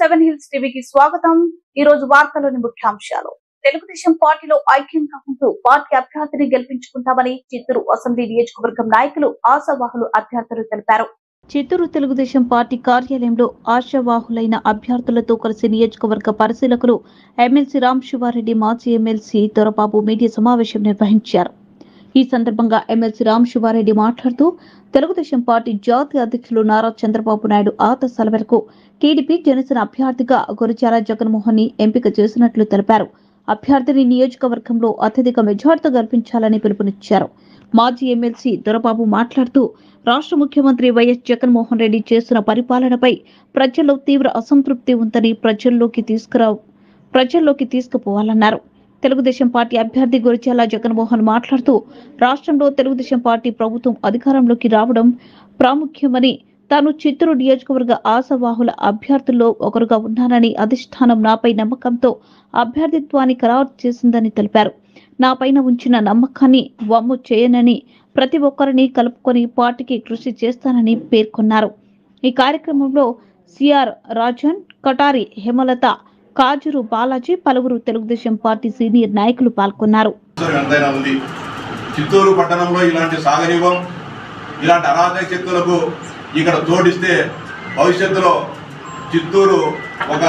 Seven hills టీవీకి స్వాగతం ఈ రోజు వార్తలోని ముఖ్యాంశాలు తెలుగుదేశం పార్టీలో ఐక్యంగా ఉంటూ పార్టీ అభ్యర్థిని గెలిపించుకుంటామని చిత్తూరు అసెంబ్లీ నియోజకవర్గం నాయకులు ఆశావాహులు అభ్యర్థులు తెలిపారు చిత్తూరు తెలుగుదేశం పార్టీ కార్యాలయంలో ఆశావాహులైన అభ్యర్థులతో కలిసి నియోజకవర్గ పరిశీలకులు ఎమ్మెల్సీ రామ్ శివారెడ్డి మాజీ ఎమ్మెల్సీ దొరబాబు మీడియా సమావేశం నిర్వహించారు ఈ సందర్భంగా ఎమ్మెల్సీ రామ్ శివారెడ్డి మాట్లాడుతూ తెలుగుదేశం పార్టీ జాతీయ అధ్యక్షులు నారా చంద్రబాబు నాయుడు ఆదేశాల మేరకు టీడీపీ జనసేన అభ్యర్థిగా గురజాల జగన్మోహన్ ని ఎంపిక చేసినట్లు తెలిపారు అభ్యర్థిని నియోజకవర్గంలో అత్యధిక మెజార్టీతో గెలిపించాలని పిలుపునిచ్చారు మాజీ ఎమ్మెల్సీ దొరబాబు మాట్లాడుతూ రాష్ట్ర ముఖ్యమంత్రి వైఎస్ జగన్మోహన్ రెడ్డి చేస్తున్న పరిపాలనపై ప్రజల్లో తీవ్ర అసంతృప్తి ఉందని ప్రజల్లోకి తీసుకురా ప్రజల్లోకి తీసుకుపోవాలన్నారు తెలుగుదేశం పార్టీ అభ్యర్థి గురిచాల జగన్మోహన్ మాట్లాడుతూ రాష్ట్రంలో తెలుగుదేశం పార్టీ ప్రభుత్వం అధికారంలోకి రావడం ప్రాముఖ్యమని తాను చిత్తూరు నియోజకవర్గ ఆశావాహుల అభ్యర్థుల్లో ఒకరుగా ఉన్నానని అధిష్టానం నాపై నమ్మకంతో అభ్యర్థిత్వాన్ని ఖరారు చేసిందని తెలిపారు నాపైన ఉంచిన నమ్మకాన్ని వమ్ము చేయనని ప్రతి ఒక్కరిని కలుపుకొని పార్టీకి కృషి చేస్తానని పేర్కొన్నారు ఈ కార్యక్రమంలో సిఆర్ రాజన్ కటారి హేమలత కాజురు బాలాజీ పలువురు తెలుగుదేశం పార్టీ సీనియర్ నాయకులు పాల్గొన్నారు అవసరం ఎంతైనా ఉంది చిత్తూరు పట్టణంలో ఇలాంటి సాగరీవం ఇలాంటి అరాజక శక్తులకు ఇక్కడ తోడిస్తే భవిష్యత్తులో చిత్తూరు ఒక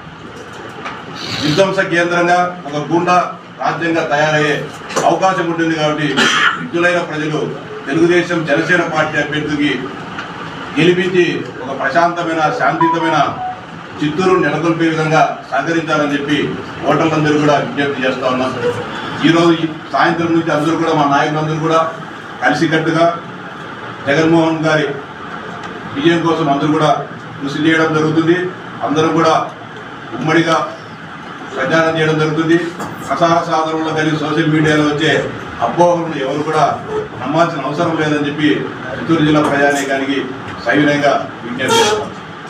విధ్వంస కేంద్రంగా ఒక గుండా రాజ్యంగా తయారయ్యే అవకాశం ఉంటుంది కాబట్టి విద్యులైన ప్రజలు తెలుగుదేశం జనసేన పార్టీ అభ్యర్థికి గెలిపించి ఒక ప్రశాంతమైన శాంతియుతమైన చిత్తూరు నెలకొల్పే విధంగా సహకరించాలని చెప్పి ఓటర్లందరూ కూడా విజ్ఞప్తి చేస్తా ఉన్నాం ఈరోజు ఈ సాయంత్రం నుంచి అందరూ కూడా మా నాయకులందరూ కూడా కలిసికట్టుగా జగన్మోహన్ గారి విజయం కోసం అందరూ కూడా కృషి చేయడం జరుగుతుంది అందరూ కూడా ఉమ్మడిగా ప్రచారం చేయడం జరుగుతుంది ప్రసార సాధనంలో కలిగి సోషల్ మీడియాలో వచ్చే అపోహలను ఎవరు కూడా నమ్మాల్సిన అవసరం లేదని చెప్పి చిత్తూరు జిల్లా ప్రజానీకానికి సవినయంగా విజ్ఞప్తి చేస్తాం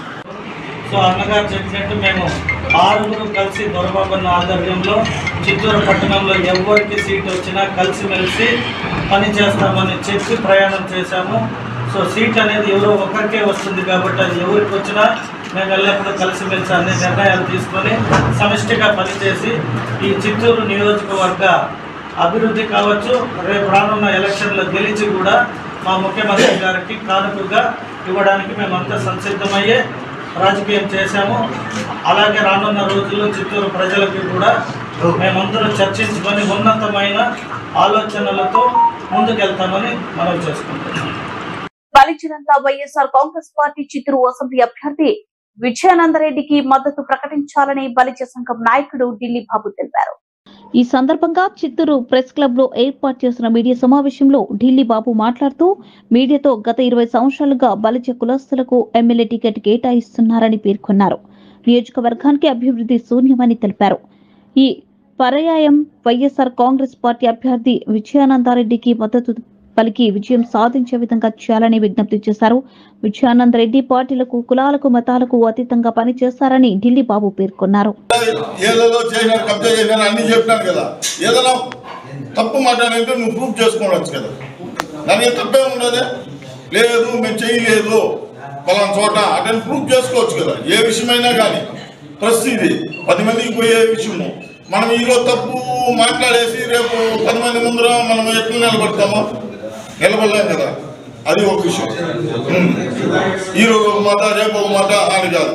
సో అన్నగారు చెప్పినట్టు మేము ఆరుగురు కలిసి దొరబాబన్న ఆధ్వర్యంలో చిత్తూరు పట్టణంలో ఎవరికి సీట్ వచ్చినా కలిసిమెలిసి పని చేస్తామని చెప్పి ప్రయాణం చేశాము సో సీట్ అనేది ఎవరో ఒకరికే వస్తుంది కాబట్టి అది ఎవరికి వచ్చినా మేము ఎల్లప్పుడూ కలిసిమెలిసి అన్ని నిర్ణయాలు తీసుకొని సమిష్టిగా పనిచేసి ఈ చిత్తూరు నియోజకవర్గ అభివృద్ధి కావచ్చు రేపు రానున్న ఎలక్షన్లో గెలిచి కూడా మా ముఖ్యమంత్రి గారికి కానుకగా ఇవ్వడానికి మేమంతా సంసిద్ధమయ్యే రాజకీయం చేశాము అలాగే రానున్న రోజుల్లో చిత్తూరు ప్రజలకి కూడా మేమందరం చర్చించుకొని ఉన్నతమైన ఆలోచనలతో ముందుకెళ్తామని మనం చేసుకుంటున్నాం బలిచినంతా వైఎస్ఆర్ కాంగ్రెస్ పార్టీ చిత్తూరు అసెంబ్లీ అభ్యర్థి విజయానందరెడ్డికి మద్దతు ప్రకటించాలని బలిజ సంఘం నాయకుడు ఢిల్లీ బాబు తెలిపారు ఈ సందర్భంగా చిత్తూరు ప్రెస్ క్లబ్ లో ఏర్పాటు చేసిన మీడియా సమావేశంలో ఢిల్లీ బాబు మాట్లాడుతూ మీడియాతో గత ఇరవై సంవత్సరాలుగా బలిజ కులస్తులకు ఎమ్మెల్యే టికెట్ కేటాయిస్తున్నారని పేర్కొన్నారు నియోజకవర్గానికి అభివృద్ధి శూన్యమని తెలిపారు ఈ పర్యాయం వైఎస్ఆర్ కాంగ్రెస్ పార్టీ అభ్యర్థి విజయానందారెడ్డికి మద్దతు పలికి విజయం సాధించే విధంగా చేయాలని విజ్ఞప్తి చేశారు విజయానంద రెడ్డి పార్టీలకు కులాలకు మతాలకు అతీతంగా పనిచేస్తారని ఢిల్లీ బాబు పేర్కొన్నారు ఏదేదో చేసినారు కబ్జా చేసినారు అన్ని చెప్పినాను కదా ఏదైనా తప్పు మాట్లాడంటే నువ్వు ప్రూఫ్ చేసుకోవచ్చు కదా దానికి తప్పే ఉండదే లేదు మేము చేయలేదు పలానా చోట అటెండ్ ప్రూఫ్ చేసుకోవచ్చు కదా ఏ విషయమైనా కానీ ప్రస్తుతం ఇది పది మందికి పోయే విషయము మనం ఈరోజు తప్పు మాట్లాడేసి రేపు పది మంది ముందర మనం ఎట్లా నిలబడతామో నిలబడలేం కదా అది ఒక విషయం ఉమ్. ఈరోజు ఒక మాట రేపు ఒక మాట అని కాదు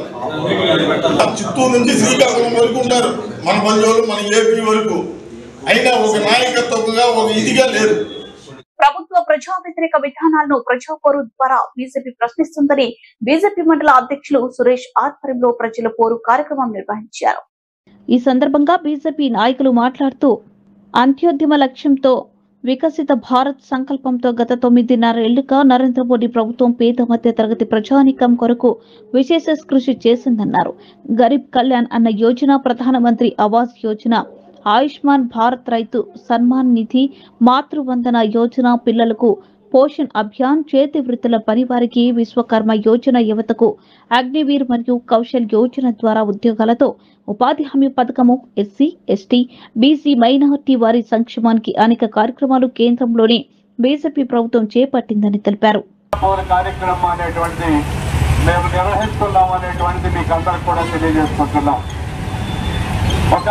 ఆ చిత్తూరు నుంచి శ్రీకాకుళం వరకు ఉంటారు మన బంధువులు మన ఏపీ వరకు అయినా ఒక నాయకత్వంగా ఒక ఇదిగా లేరు ప్రభుత్వ ప్రజా వ్యతిరేక విధానాలను ప్రజా పోరు ద్వారా బీజేపీ ప్రశ్నిస్తుందని బీజేపీ మండల అధ్యక్షులు సురేష్ ఆధ్వర్యంలో ప్రజల పోరు కార్యక్రమం నిర్వహించారు ఈ సందర్భంగా బీజేపీ నాయకులు మాట్లాడుతూ అంత్యోద్యమ లక్ష్యంతో వికసిత భారత్ సంకల్పంతో గత తొమ్మిదిన్నరేళ్లుగా నరేంద్ర మోడీ ప్రభుత్వం పేద మధ్య తరగతి ప్రజానికం కొరకు విశేష కృషి చేసిందన్నారు గరీబ్ కళ్యాణ్ అన్న యోజన ప్రధానమంత్రి ఆవాస్ యోజన ఆయుష్మాన్ భారత్ రైతు సన్మాన్ నిధి మాతృవందన యోజన పిల్లలకు పోషణ్ అభియాన్ చేతి వృత్తుల పని వారికి విశ్వకర్మ యోజన యువతకు అగ్నివీర్ మరియు కౌశల్ యోజన ద్వారా ఉద్యోగాలతో ఉపాధి హామీ పథకము ఎస్సీ ఎస్టీ బీసీ మైనార్టీ వారి సంక్షేమానికి అనేక కార్యక్రమాలు కేంద్రంలోని బీజేపీ ప్రభుత్వం చేపట్టిందని తెలిపారు పౌర కార్యక్రమం అనేటువంటి మేము నిర్వహిస్తున్నాం అనేటువంటిది మీకు అందరికి కూడా తెలియజేసుకుంటున్నాం ఒక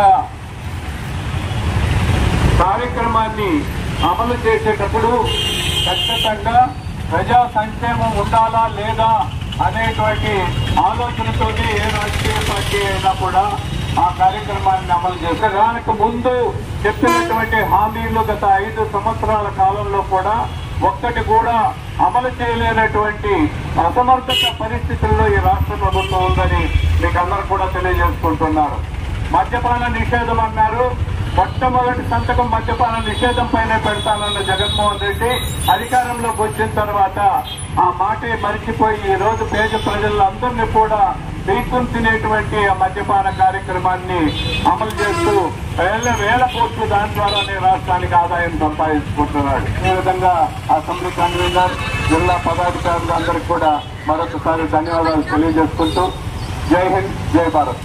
కార్యక్రమాన్ని అమలు చేసేటప్పుడు ఖచ్చితంగా ప్రజా సంక్షేమం ఉండాలా లేదా అనేటువంటి ఆలోచనతోనే ఏ రాజకీయ పార్టీ అయినా కూడా ఆ కార్యక్రమాన్ని అమలు చేస్తారు దానికి ముందు చెప్పినటువంటి హామీలు గత ఐదు సంవత్సరాల కాలంలో కూడా ఒక్కటి కూడా అమలు చేయలేనటువంటి అసమర్థత పరిస్థితుల్లో ఈ రాష్ట్ర ప్రభుత్వం ఉందని మీకు అందరూ కూడా తెలియజేసుకుంటున్నారు మద్యపాన నిషేధం అన్నారు మొట్టమొదటి సంతకం మద్యపాన నిషేధం పైన పెడతానన్న జగన్మోహన్ రెడ్డి అధికారంలోకి వచ్చిన తర్వాత ఆ మాటే మరిచిపోయి ఈ రోజు పేద ప్రజలందరినీ కూడా పీకుని తినేటువంటి ఆ మద్యపాన కార్యక్రమాన్ని అమలు చేస్తూ వేల వేల కోట్లు దాని ద్వారానే రాష్ట్రానికి ఆదాయం సంపాదించుకుంటున్నాడు ఈ విధంగా అసెంబ్లీ కన్వీనర్ జిల్లా పదాధికారులు అందరికీ కూడా మరొకసారి ధన్యవాదాలు తెలియజేసుకుంటూ జై హింద్ జై భారత్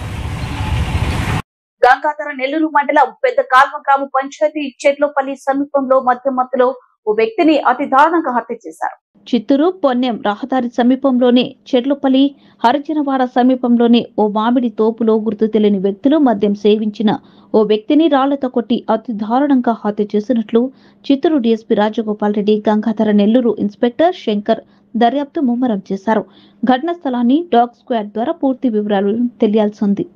గంగాధర నెల్లూరు మండలం పెద్ద కాల్వ గ్రామ పంచాయతీ చెట్లపల్లి సమీపంలో మధ్యమత్తులో ఓ వ్యక్తిని అతి దారుణంగా హత్య చేశారు చిత్తూరు పొన్నెం రహదారి సమీపంలోని చెట్లపల్లి హరిజనవాడ సమీపంలోని ఓ మామిడి తోపులో గుర్తు తెలియని వ్యక్తులు మద్యం సేవించిన ఓ వ్యక్తిని రాళ్లతో కొట్టి అతి దారుణంగా హత్య చేసినట్లు చిత్తూరు డీఎస్పీ రాజగోపాల్ రెడ్డి గంగాధర నెల్లూరు ఇన్స్పెక్టర్ శంకర్ దర్యాప్తు ముమ్మరం చేశారు ఘటనా స్థలాన్ని డాగ్ స్క్వాడ్ ద్వారా పూర్తి వివరాలు తెలియాల్సి ఉంది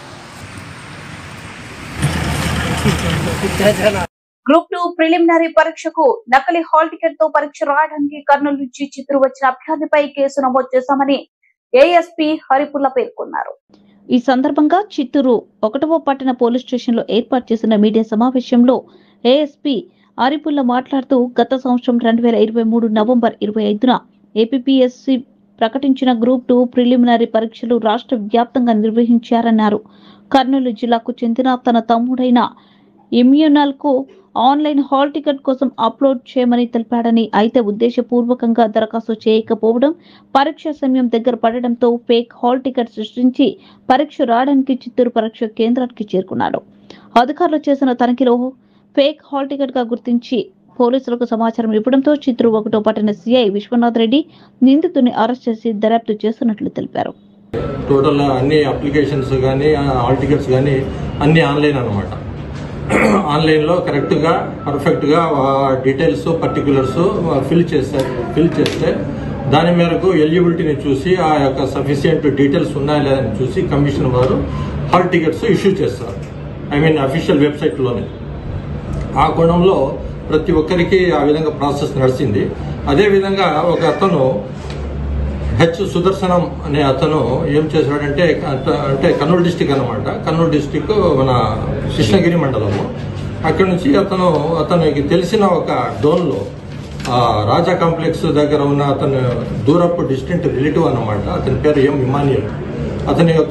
గ్రూప్ టూ ప్రిలిమినరీ పరీక్షకు నకలి హాల్ టికెట్ తో పరీక్ష రాయడానికి కర్నూలు నుంచి చిత్తూరు వచ్చిన అభ్యర్థిపై కేసు నమోదు చేశామని ఏఎస్పీ హరిపుల్ల పేర్కొన్నారు ఈ సందర్భంగా చిత్తూరు ఒకటవ పట్టణ పోలీస్ స్టేషన్ లో ఏర్పాటు చేసిన మీడియా సమావేశంలో ఏఎస్పీ హరిపుల్ల మాట్లాడుతూ గత సంవత్సరం రెండు వేల ఇరవై మూడు నవంబర్ ఇరవై ఐదున ఏపీఎస్సి ప్రకటించిన గ్రూప్ టూ ప్రిలిమినరీ పరీక్షలు రాష్ట్ర వ్యాప్తంగా నిర్వహించారన్నారు కర్నూలు జిల్లాకు చెందిన తన తమ్ముడైన ఇమ్యూనల్ కు ఆన్లైన్ హాల్ టికెట్ కోసం అప్లోడ్ చేయమని తెలిపాడని అయితే ఉద్దేశపూర్వకంగా దరఖాస్తు చేయకపోవడం పరీక్ష సమయం దగ్గర పడడంతో ఫేక్ హాల్ టికెట్ సృష్టించి పరీక్ష రాయడానికి చిత్తూరు పరీక్ష కేంద్రానికి చేరుకున్నాడు అధికారులు చేసిన తనిఖీలో ఫేక్ హాల్ టికెట్ గా గుర్తించి పోలీసులకు సమాచారం ఇవ్వడంతో చిత్తూరు ఒకటో పట్టణ సిఐ విశ్వనాథ్ రెడ్డి నిందితుని అరెస్ట్ చేసి దర్యాప్తు చేస్తున్నట్లు తెలిపారు టోటల్ అన్ని అప్లికేషన్స్ కానీ హాల్ టికెట్స్ కానీ అన్ని ఆన్లైన్ అనమాట ఆన్లైన్లో కరెక్ట్గా పర్ఫెక్ట్గా డీటెయిల్స్ పర్టికులర్స్ ఫిల్ చేస్తారు ఫిల్ చేస్తే దాని మేరకు ఎలిజిబిలిటీని చూసి ఆ యొక్క సఫిషియంట్ డీటెయిల్స్ ఉన్నాయా లేదని చూసి కమిషన్ వారు హాల్ టికెట్స్ ఇష్యూ చేస్తారు ఐ మీన్ అఫీషియల్ వెబ్సైట్లోనే ఆ కోణంలో ప్రతి ఒక్కరికి ఆ విధంగా ప్రాసెస్ నడిచింది అదేవిధంగా ఒక అతను హెచ్ సుదర్శనం అనే అతను ఏం చేశాడంటే అత- అంటే కర్నూలు డిస్టిక్ అనమాట కర్నూలు డిస్టిక్ మన కృష్ణగిరి మండలము అక్కడ నుంచి అతను అతనికి తెలిసిన ఒక డోన్లో ఆ, రాజా కాంప్లెక్స్ దగ్గర ఉన్న అతను దూరపు డిస్టెంట్ రిలేటివ్ అన్నమాట అతని పేరు ఎం ఇమానియల్ అతని యొక్క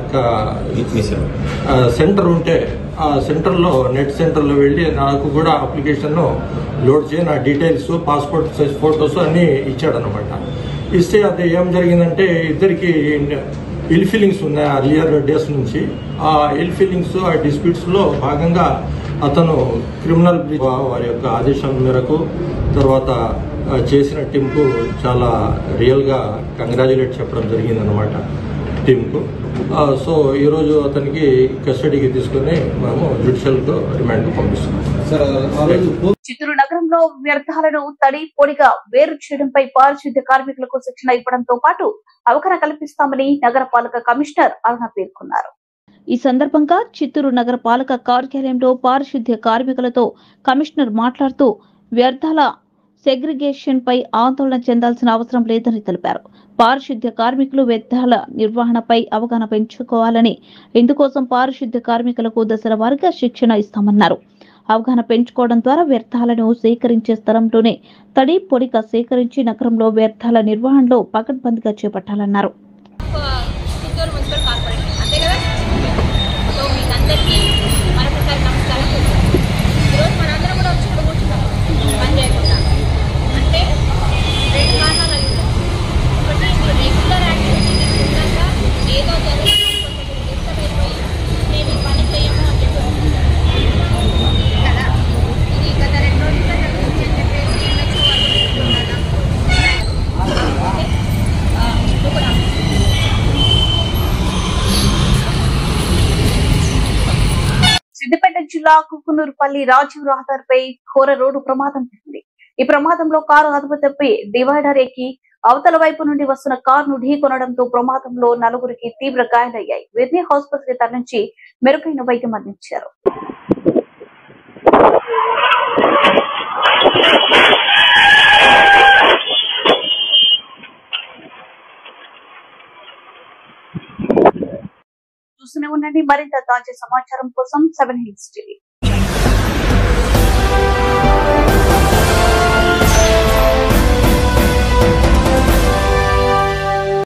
ఆ, సెంటర్ ఉంటే ఆ సెంటర్లో నెట్ సెంటర్లో వెళ్ళి నాకు కూడా అప్లికేషన్ లోడ్ చేయి నా డీటెయిల్స్ పాస్పోర్ట్ సైజ్ ఫోటోస్ అన్నీ ఇచ్చాడనమాట ఇస్తే అది ఏం జరిగిందంటే ఇద్దరికి ఇల్ ఫీలింగ్స్ ఉన్నాయి అర్లియర్ డేస్ నుంచి ఆ ఇల్ ఫీలింగ్స్ ఆ డిస్ప్యూట్స్లో భాగంగా అతను క్రిమినల్ వారి యొక్క ఆదేశాల మేరకు తర్వాత ఆ, చేసిన టీంకు చాలా రియల్గా కంగ్రాచులేట్ చెప్పడం జరిగిందనమాట టీంకు ఆ, సో ఈరోజు అతనికి కస్టడీకి తీసుకొని మనము జ్యుడిషియల్కు రిమాండ్కు పంపిస్తున్నాం చిత్తూరు నగరంలో వ్యర్థాలను తడి పొడిగా వేరు చేయడంపై పారిశుద్ధ్య కార్మికులకు శిక్షణ ఇవ్వడంతో పాటు అవగాహన కల్పిస్తామని నగరపాలక కమిషనర్ అరుణ పేర్కొన్నారు ఈ సందర్భంగా చిత్తూరు నగర పాలక కార్యాలయంలో పారిశుద్ధ్య కార్మికులతో కమిషనర్ మాట్లాడుతూ వ్యర్థాల సెగ్రిగేషన్ పై ఆందోళన చెందాల్సిన అవసరం లేదని తెలిపారు పారిశుద్ధ్య కార్మికులు వ్యర్థాల నిర్వహణపై అవగాహన పెంచుకోవాలని ఇందుకోసం పారిశుద్ధ్య కార్మికులకు దశల వారీగా శిక్షణ ఇస్తామన్నారు అవగాహన పెంచుకోవడం ద్వారా వ్యర్థాలను సేకరించే స్థలంలోనే తడి పొడిగా సేకరించి నగరంలో వ్యర్థాల నిర్వహణలో పకడ్బందీగా చేపట్టాలన్నారు చిత్తూరు మున్సిపల్ కార్పొరేషన్ అంతే కదా సో మీకు అందరికీ మరొకసారి నమస్కారం ఈరోజు మనందరం కూడా వచ్చి ఇక్కడ కూర్చున్నాం పని చేయకుండా అంటే రెండు కారణాలు అయి ఉంటాయి. ఒకటి ఇప్పుడు రెగ్యులర్ యాక్టివిటీస్ ఉండగా ఏదో జరుగుతుంది కొంచెం డిస్టర్బ్ అయిపోయి మేము ఈ పని చేయము అని చెప్పి వస్తున్నారు. కదా ఇది గత రెండు రోజులుగా జరుగుతుంది అని చెప్పేసి ఎంఎస్ఓ వాళ్ళు చెప్తున్నారు ఓకే ఆ, ఇప్పుడు కూడా జిల్లా కుకునూరుపల్లి రాజీవ్ రహదారిపై ఘోర రోడ్డు ప్రమాదం జరిగింది ఈ ప్రమాదంలో కారు అదుపు తప్పి డివైడర్ ఎక్కి అవతల వైపు నుండి వస్తున్న కారును ఢీకొనడంతో ప్రమాదంలో నలుగురికి తీవ్ర గాయాలయ్యాయి వీరిని ఆసుపత్రికి తరలించి మెరుగైన వైద్యం అందించారు చూస్తూనే ఉండండి మరింత తాజా సమాచారం కోసం సెవెన్ హిల్స్ టీవీ